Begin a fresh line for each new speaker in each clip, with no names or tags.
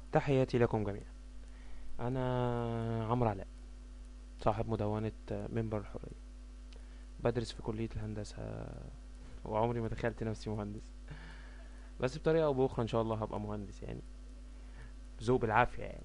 تحياتي لكم جميعا انا عمرو علاء صاحب مدونة منبر الحرية بدرس في كلية الهندسة وعمري ما تخيلت نفسي مهندس بس بطريقة او باخرى ان شاء الله هبقى مهندس يعني ذوق بالعافية يعني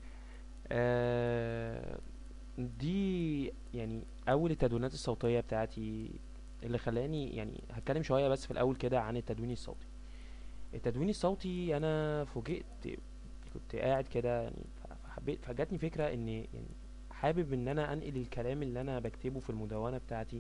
آه دي يعني اول التدوينات الصوتية بتاعتي اللي خلاني يعني هتكلم شوية بس في الاول كده عن التدوين الصوتي التدوين الصوتي انا فوجئت كنت قاعد كده يعني فحبيت فجاتني فكرة ان يعني حابب ان انا انقل الكلام اللي انا بكتبه في المدونة بتاعتي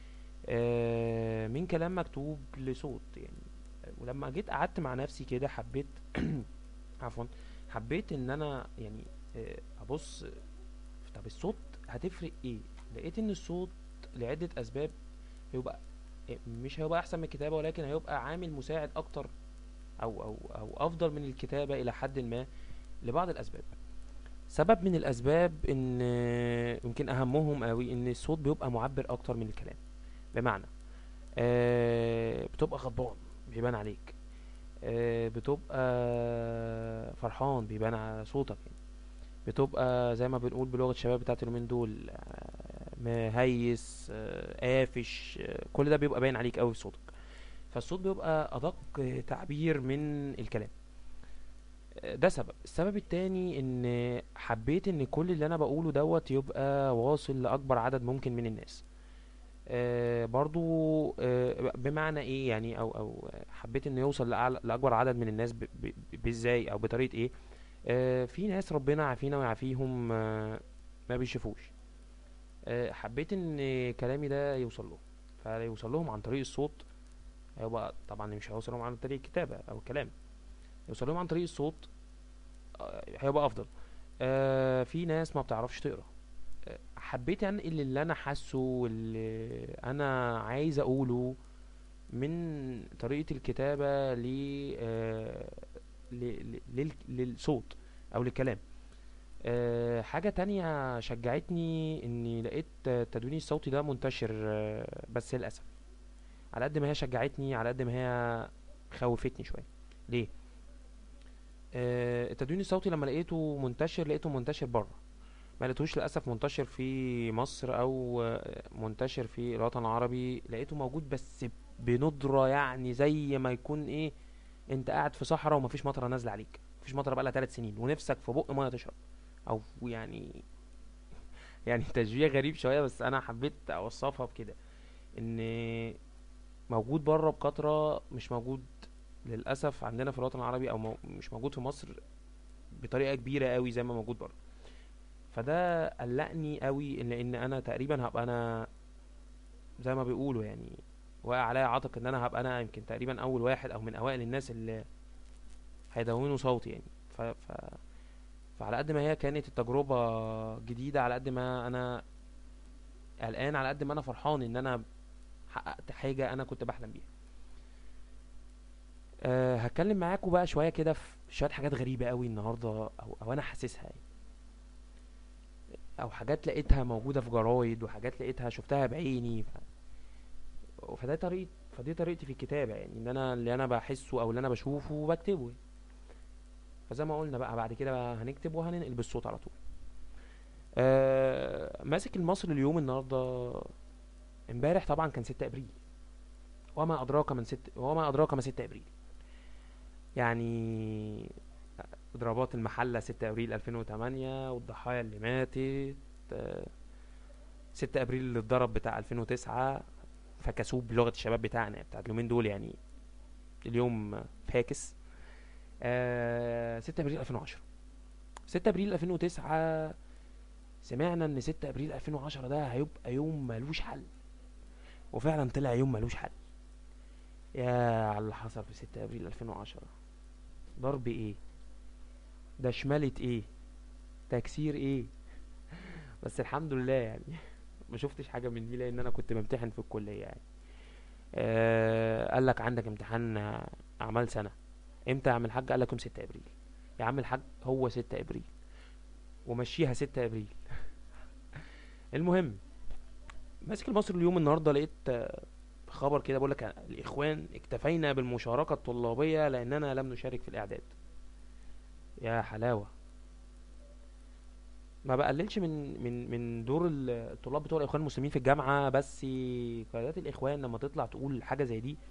آه، من كلام مكتوب لصوت يعني ولما جيت قعدت مع نفسي كده حبيت عفوا حبيت ان انا يعني آه، ابص طب الصوت هتفرق ايه لقيت ان الصوت لعدة اسباب هيبقى مش هيبقى احسن من الكتابة ولكن هيبقى عامل مساعد اكتر او او او افضل من الكتابة الى حد ما لبعض الاسباب سبب من الاسباب ان يمكن اهمهم قوي ان الصوت بيبقى معبر اكتر من الكلام بمعنى آه بتبقى غضبان بيبان عليك آه بتبقى فرحان بيبان على صوتك يعني بتبقى زي ما بنقول بلغة الشباب بتاعت اليومين دول آه، مهيس آه، قافش آه، كل ده بيبقى باين عليك قوي في صوتك فالصوت بيبقى ادق تعبير من الكلام ده سبب السبب التاني ان حبيت ان كل اللي انا بقوله دوت يبقى واصل لاكبر عدد ممكن من الناس آه برضو آه بمعنى ايه يعني او او حبيت انه يوصل لأعلى لاكبر عدد من الناس ب- ب- بازاي او بطريقه ايه آه في ناس ربنا عافينا ويعافيهم آه ما بيشوفوش آه حبيت ان كلامي ده يوصل لهم فيوصل لهم عن طريق الصوت هيبقى طبعا مش هيوصل لهم عن طريق الكتابه او الكلام يوصل لهم عن طريق الصوت آه، هيبقى افضل آه في ناس ما بتعرفش تقرا آه، حبيت انقل اللي انا حاسه واللي انا عايز اقوله من طريقة الكتابة ل آه، ل- ل- لل- للصوت او للكلام آه، حاجة تانية شجعتني اني لقيت التدوين الصوتي ده منتشر آه، بس للأسف على قد ما هي شجعتني على قد ما هي خوفتني شوية ليه آه، التدوين الصوتي لما لقيته منتشر لقيته منتشر بره ما لقيتهوش للاسف منتشر في مصر او آه، منتشر في الوطن العربي لقيته موجود بس بندرة يعني زي ما يكون ايه انت قاعد في صحراء ومفيش مطره نازله عليك مفيش مطره بقالها ثلاث سنين ونفسك في بق ميه تشرب او يعني يعني تشبيه غريب شويه بس انا حبيت اوصفها بكده ان موجود بره بكتره مش موجود للاسف عندنا في الوطن العربي او مو مش موجود في مصر بطريقه كبيره قوي زي ما موجود بره فده قلقني قوي لان انا تقريبا هبقى انا زي ما بيقولوا يعني واقع عليا عاتق ان انا هبقى انا يمكن تقريبا اول واحد او من اوائل الناس اللي هيدونوا صوتي يعني ف... ف... فعلى قد ما هي كانت التجربة جديدة على قد ما انا قلقان على قد ما انا فرحان ان انا حققت حاجة انا كنت بحلم بيها أه هتكلم معاكم بقى شوية كده في شوية حاجات غريبة قوي النهاردة او, أو انا حاسسها يعني او حاجات لقيتها موجودة في جرايد وحاجات لقيتها شفتها بعيني ف... فده طريقة فدي طريقتي في الكتابة يعني ان انا اللي انا بحسه او اللي انا بشوفه بكتبه يعني. فزي ما قلنا بقى بعد كده بقى هنكتب وهننقل بالصوت على طول آه ماسك المصري اليوم النهارده امبارح طبعا كان 6 ابريل وما ادراك من ست وما ادراك ما 6 ابريل يعني اضرابات المحله 6 ابريل 2008 والضحايا اللي ماتت آه، 6 ابريل اللي اتضرب بتاع 2009 فكسوه بلغه الشباب بتاعنا بتاعت اليومين دول يعني اليوم فاكس آه 6 ابريل 2010 6 ابريل 2009 سمعنا ان 6 ابريل 2010 ده هيبقى يوم ملوش حل وفعلا طلع يوم ملوش حل يا على اللي حصل في 6 ابريل 2010 ضرب ايه ده شمالة ايه تكسير ايه بس الحمد لله يعني ما شفتش حاجه من دي لان انا كنت بمتحن في الكليه يعني آه قال لك عندك امتحان آه، اعمال سنه امتى يا عم الحاج قال لك يوم 6 ابريل يا عم الحاج هو 6 ابريل ومشيها 6 ابريل المهم ماسك المصري اليوم النهارده لقيت آه، خبر كده بيقول لك الاخوان اكتفينا بالمشاركه الطلابيه لاننا لم نشارك في الاعداد يا حلاوة ما بقللش من من من دور ال- الطلاب بتوع الاخوان المسلمين في الجامعة بس قيادات الاخوان لما تطلع تقول حاجة زي دي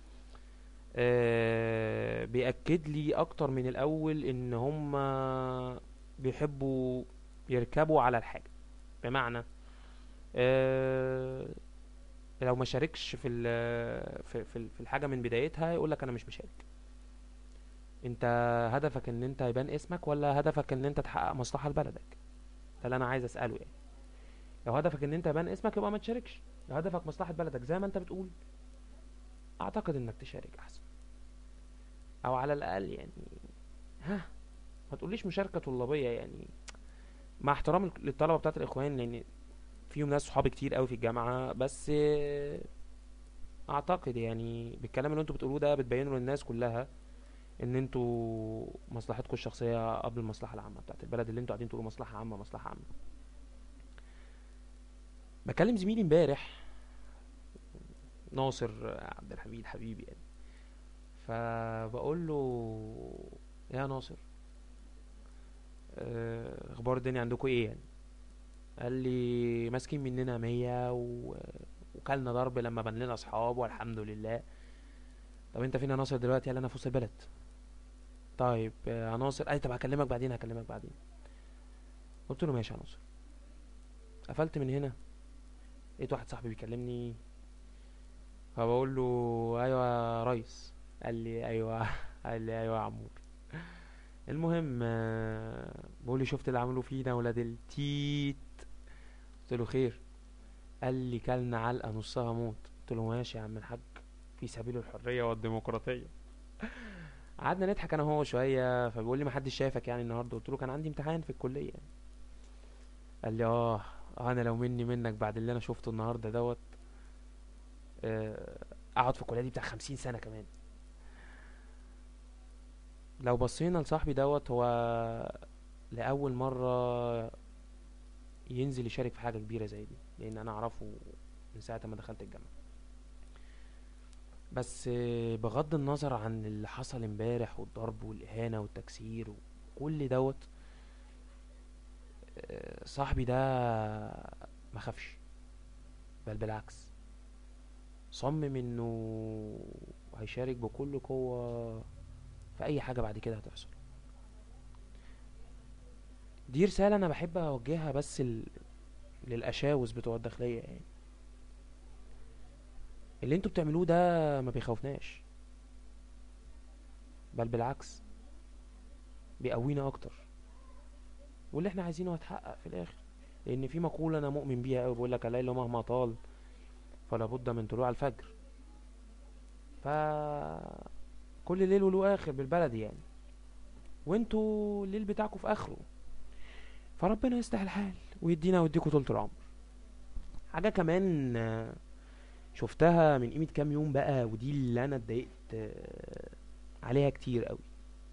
آه، بيأكد لي اكتر من الاول ان هم بيحبوا يركبوا على الحاجة بمعنى آه، لو ما شاركش في ال- في في في الحاجة من بدايتها يقول لك انا مش مشارك انت هدفك ان انت يبان اسمك ولا هدفك ان انت تحقق مصلحة لبلدك ده اللي انا عايز اساله يعني لو هدفك ان انت يبان اسمك يبقى ما تشاركش لو هدفك مصلحة بلدك زي ما انت بتقول اعتقد انك تشارك احسن او على الاقل يعني ها ما تقوليش مشاركة طلابية يعني مع احترام للطلبة بتاعت الاخوان لان فيهم ناس صحابي كتير قوي في الجامعة بس آه، اعتقد يعني بالكلام اللي انتوا بتقولوه ده بتبينوا للناس كلها ان انتوا مصلحتكم الشخصية قبل المصلحة العامة بتاعت البلد اللي انتوا قاعدين تقولوا مصلحة عامة مصلحة عامة بكلم زميلي امبارح ناصر عبد الحميد حبيبي يعني فبقول له يا ناصر آه، اخبار الدنيا عندكم ايه يعني قال لي ماسكين مننا مية و... وكلنا ضرب لما بان لنا اصحاب والحمد لله طب انت فين يا ناصر دلوقتي قال انا في وسط البلد طيب آه، يا ناصر قال لي طب هكلمك بعدين هكلمك بعدين قلت له ماشي يا ناصر قفلت من هنا لقيت واحد صاحبي بيكلمني فبقول له ايوه يا ريس قال لي ايوه قال لي ايوه يا عمور المهم آه، بقول لي شفت اللي عملوا فينا ولاد التيت قلت له خير قال لي كلنا علقه نصها موت قلت له ماشي يا عم الحاج في سبيل الحريه والديمقراطيه قعدنا نضحك انا وهو شويه فبيقول لي ما حدش شايفك يعني النهارده قلت له كان عندي امتحان في الكليه يعني. قال لي اه آه، انا لو مني منك بعد اللي انا شفته النهارده دوت آه، اقعد في الكليه دي بتاع خمسين سنه كمان لو بصينا لصاحبي دوت هو لاول مره ينزل يشارك في حاجه كبيره زي دي لان انا اعرفه من ساعه ما دخلت الجامعه بس آه، بغض النظر عن اللي حصل امبارح والضرب والاهانه والتكسير وكل دوت آه، صاحبي ده ما خافش بل بالعكس صمم انه هيشارك بكل قوة في اي حاجة بعد كده هتحصل دي رسالة انا بحب اوجهها بس ال... للاشاوس بتوع الداخلية يعني اللي انتوا بتعملوه ده ما بيخوفناش بل بالعكس بيقوينا اكتر واللي احنا عايزينه هيتحقق في الاخر لان في مقولة انا مؤمن بيها قوي بيقول لك الليل مهما طال فلا بد من طلوع الفجر ف كل ليل وله اخر بالبلدي يعني وانتوا الليل بتاعكم في اخره فربنا يصلح الحال ويدينا ويديكوا طولة العمر حاجة كمان آه، شفتها من قيمة كام يوم بقى ودي اللي انا اتضايقت آه، عليها كتير قوي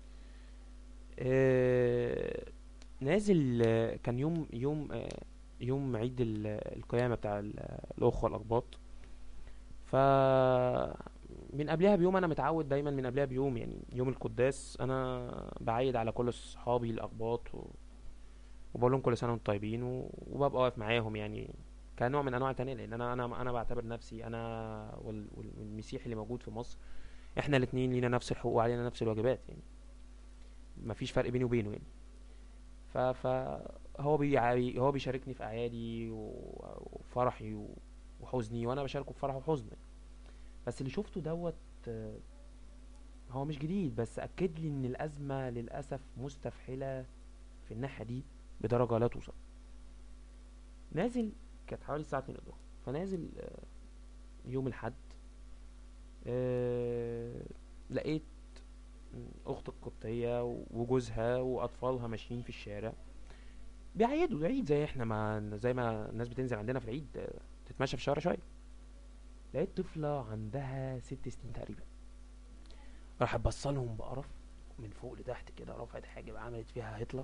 آه، نازل آه، كان يوم يوم آه، يوم عيد ال- القيامة بتاع ال- الأخوة الأقباط ف من قبلها بيوم انا متعود دايما من قبلها بيوم يعني يوم القداس انا بعيد على كل صحابي الاقباط و... وبقول لهم كل سنه وانتم طيبين و... وببقى واقف معاهم يعني كنوع من انواع التانية لان انا انا انا بعتبر نفسي انا وال... وال- والمسيحي اللي موجود في مصر احنا الاتنين لينا نفس الحقوق وعلينا نفس الواجبات يعني مفيش فرق بيني وبينه يعني ف ف هو بي... هو بيشاركني في اعيادي و- وفرحي و... وحزني وانا بشاركه في فرحه وحزني بس اللي شفته دوت آه، هو مش جديد بس اكد لي ان الازمه للاسف مستفحله في الناحيه دي بدرجه لا توصف نازل كانت حوالي الساعه 2 الظهر فنازل آه، يوم الحد آه، لقيت اخت القبطيه وجوزها واطفالها ماشيين في الشارع بيعيدوا عيد زي احنا ما زي ما الناس بتنزل عندنا في العيد آه، تتمشى في الشوارع شويه لقيت طفله عندها ست سنين تقريبا راحت بصلهم بقرف من فوق لتحت كده رفعت حاجب عملت فيها هتلر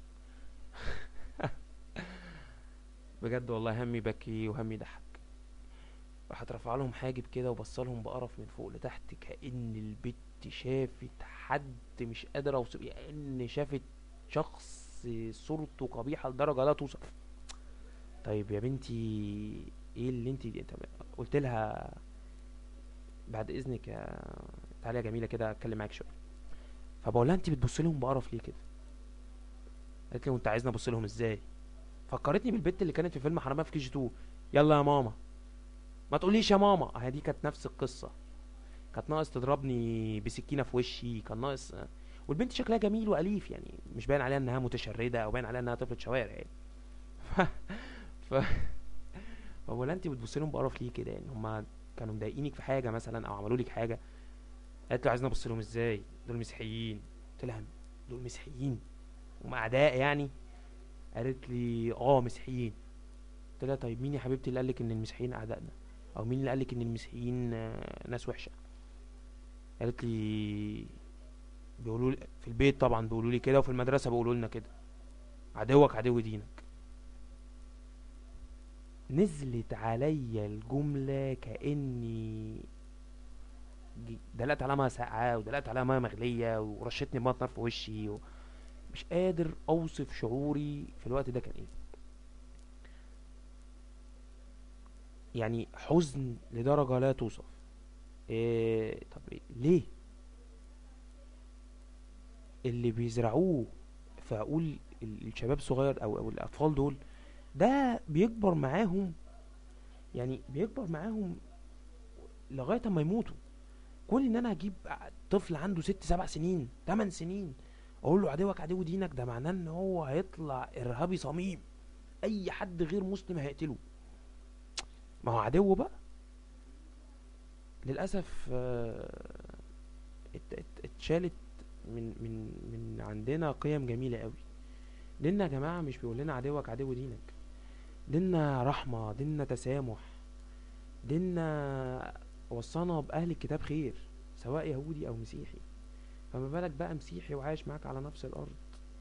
بجد والله همي بكي وهمي ضحك راحت رافعه لهم حاجب كده وبصلهم بقرف من فوق لتحت كأن البت شافت حد مش قادرة اوصف كأن شافت شخص صورته قبيحة لدرجة لا توصف طيب يا بنتي ايه اللي انت طب قلت لها بعد اذنك يا تعالي يا جميله كده اتكلم معاك شويه فبقول لها انت بتبص لهم بقرف ليه كده قالت لي وانت عايزني ابص لهم ازاي فكرتني بالبت اللي كانت في فيلم حرامية في كي جي 2 يلا يا ماما ما تقوليش يا ماما هي دي كانت نفس القصه كانت ناقص تضربني بسكينه في وشي كان ناقص والبنت شكلها جميل واليف يعني مش باين عليها انها متشرده او باين عليها انها طفله شوارع يعني ف ف فبقول لها انت بتبص لهم بقرف ليه كده يعني هما كانوا مضايقينك في حاجه مثلا او عملوا لك حاجه قالت له عايزني ابص لهم ازاي دول مسيحيين قلت لها دول مسيحيين هم اعداء يعني قالت لي اه مسيحيين قلت لها طيب مين يا حبيبتي اللي قالك ان المسيحيين اعدائنا او مين اللي قالك ان المسيحيين آه، ناس وحشه قالت لي بيقولوا لي في البيت طبعا بيقولوا لي كده وفي المدرسه بيقولوا لنا كده عدوك عدو دينك نزلت عليا الجمله كاني جي- دلقت عليها ميه ساقعه ودلقت عليها ميه مغليه ورشتني بميه نار في وشي و... مش قادر اوصف شعوري في الوقت ده كان ايه يعني حزن لدرجه لا توصف إيه طب إيه؟ ليه اللي بيزرعوه في عقول ال- الشباب الصغير او او الاطفال دول ده بيكبر معاهم يعني بيكبر معاهم لغايه اما يموتوا كون ان انا اجيب طفل عنده ست سبع سنين تمن سنين اقول له عدوك عدو دينك ده معناه ان هو هيطلع ارهابي صميم اي حد غير مسلم هيقتله ما هو عدو بقى للاسف آه، ات- ات- اتشالت من من من عندنا قيم جميله قوي ديننا يا جماعه مش بيقول لنا عدوك عدو دينك ديننا رحمه ديننا تسامح ديننا وصانا باهل الكتاب خير سواء يهودي او مسيحي فما بالك بقى مسيحي وعايش معاك على نفس الارض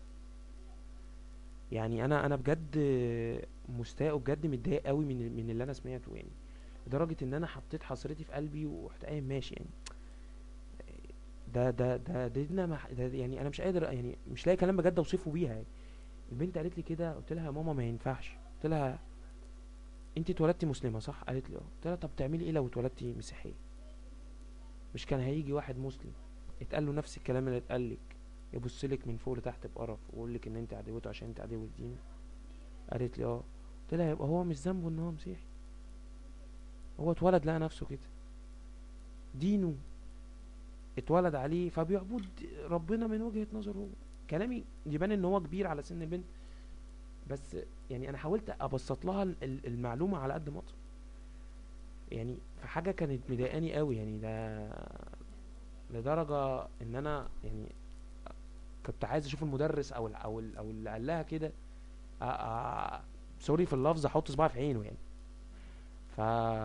يعني انا انا بجد مستاء وبجد متضايق قوي من من اللي انا سمعته يعني لدرجه ان انا حطيت حصرتي في قلبي ورحت قايم ماشي يعني ده ده ده دينا مح... ده يعني انا مش قادر يعني مش لاقي كلام بجد اوصفه بيها يعني. البنت قالت لي كده قلت لها يا ماما ما ينفعش قلت لها انت اتولدتي مسلمه صح قالت لي اه قلت لها طب تعملي ايه لو اتولدتي مسيحيه مش كان هيجي واحد مسلم اتقال له نفس الكلام اللي اتقال لك يبص لك من فوق لتحت بقرف ويقول لك ان انت عدوته عشان انت عدو الدين قالت لي اه قلت لها يبقى هو مش ذنبه ان هو مسيحي هو اتولد لقى نفسه كده دينه اتولد عليه فبيعبد ربنا من وجهة نظره هو كلامي يبان ان هو كبير على سن البنت بس يعني انا حاولت ابسط لها ال- ال- المعلومة على قد ما اقدر يعني في حاجة كانت مضايقاني قوي يعني ده لدرجة ان انا يعني كنت عايز اشوف المدرس او ال او ال او اللي قال لها كده أ- أ- سوري في اللفظ احط صباعي في عينه يعني ف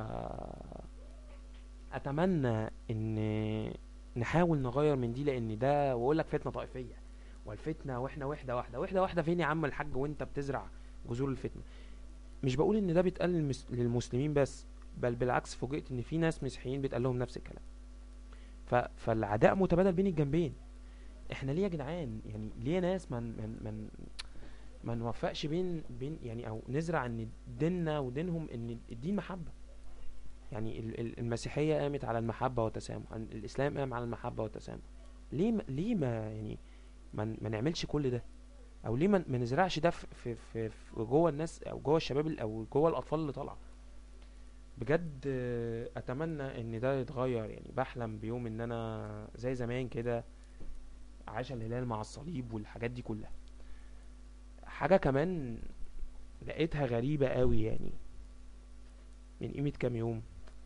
اتمنى ان نحاول نغير من دي لان ده واقول لك فتنه طائفيه والفتنه واحنا وحده واحده وحده واحده فين يا عم الحاج وانت بتزرع جذور الفتنه مش بقول ان ده بيتقال للمس- للمسلمين بس بل بالعكس فوجئت ان في ناس مسيحيين بيتقال لهم نفس الكلام ف... فالعداء متبادل بين الجنبين احنا ليه يا جدعان يعني ليه ناس من من من ما نوفقش بين بين يعني او نزرع ان ديننا ودينهم ان الدين محبه يعني ال- ال- المسيحيه قامت على المحبه والتسامح ال- الاسلام قام على المحبه والتسامح ليه ما ليه ما يعني ما, ن- ما نعملش كل ده او ليه ما ما نزرعش ده في في في, في جوه الناس او جوه الشباب ال- او جوه الاطفال اللي طالعه بجد آه، اتمنى ان ده يتغير يعني بحلم بيوم ان انا زي زمان كده عاش الهلال مع الصليب والحاجات دي كلها حاجة كمان لقيتها غريبة قوي يعني من قيمة كام يوم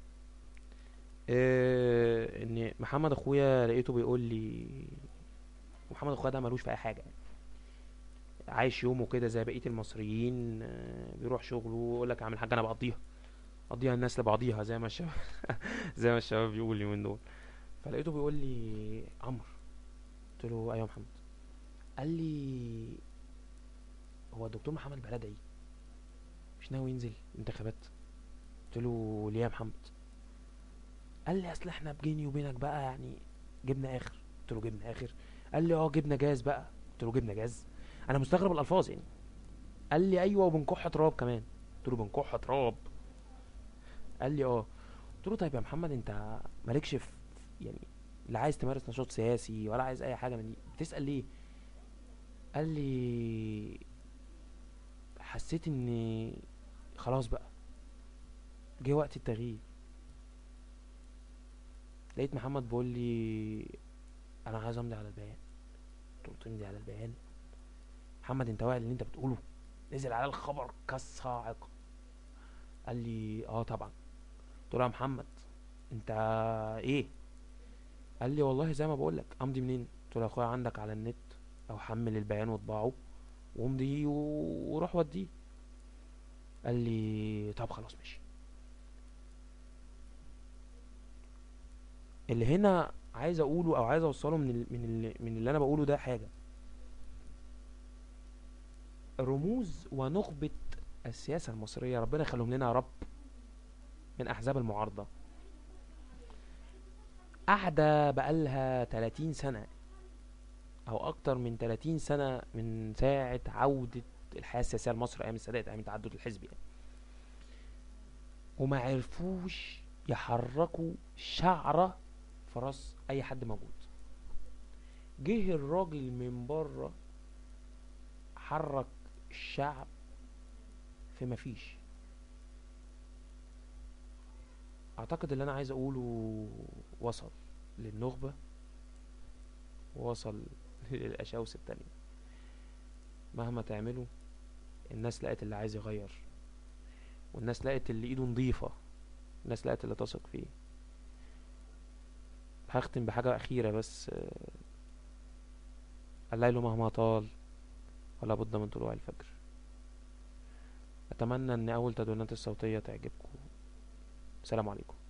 آه ان محمد اخويا لقيته بيقول لي محمد اخويا ده ملوش في اي حاجة يعني. عايش يومه كده زي بقية المصريين آه بيروح شغله ويقول لك اعمل حاجة انا بقضيها قضيها الناس لبعضيها زي ما الشباب زي ما الشباب بيقول اليومين دول فلقيته بيقول لي عمرو قلت له ايوه يا محمد قال لي هو الدكتور محمد البلدعي مش ناوي ينزل انتخابات قلت له ليه يا محمد قال لي اصل احنا بيني وبينك بقى يعني جبنا اخر قلت له جبنا اخر قال لي اه جبنا جاز بقى قلت له جبنا جاز انا مستغرب الالفاظ يعني قال لي ايوه وبنكح تراب كمان قلت له بنكح تراب قال لي اه قلت له طيب يا محمد انت مالكش في يعني لا عايز تمارس نشاط سياسي ولا عايز اي حاجه من دي بتسال ليه قال لي حسيت ان خلاص بقى جه وقت التغيير لقيت محمد بيقول لي انا عايز امضي على البيان قلت له تمضي على البيان محمد انت واعي اللي انت بتقوله نزل على الخبر كالصاعقه قال لي اه طبعا قلت له يا محمد انت ايه قال لي والله زي ما بقول لك امضي منين قلت له يا اخويا عندك على النت او حمل البيان واطبعه وامضي و- وروح وديه قال لي طب خلاص ماشي اللي هنا عايز اقوله او عايز اوصله من ال... من ال... من اللي انا بقوله ده حاجه رموز ونخبه السياسه المصريه ربنا يخليهم لنا يا رب من احزاب المعارضه قاعده بقالها 30 سنه او اكتر من 30 سنه من ساعه عوده الحياه السياسيه لمصر ايام السادات ايام التعدد الحزبي يعني. وما عرفوش يحركوا شعره في راس اي حد موجود جه الراجل من بره حرك الشعب في مفيش اعتقد اللي انا عايز اقوله وصل للنخبة ووصل للاشاوس التانية مهما تعملوا الناس لقت اللي عايز يغير والناس لقت اللي ايده نظيفة الناس لقت اللي تثق فيه هختم بحاجة أخيرة بس آه، الليل مهما طال ولا بد من طلوع الفجر أتمنى أن أول تدوينات الصوتية تعجبكم السلام عليكم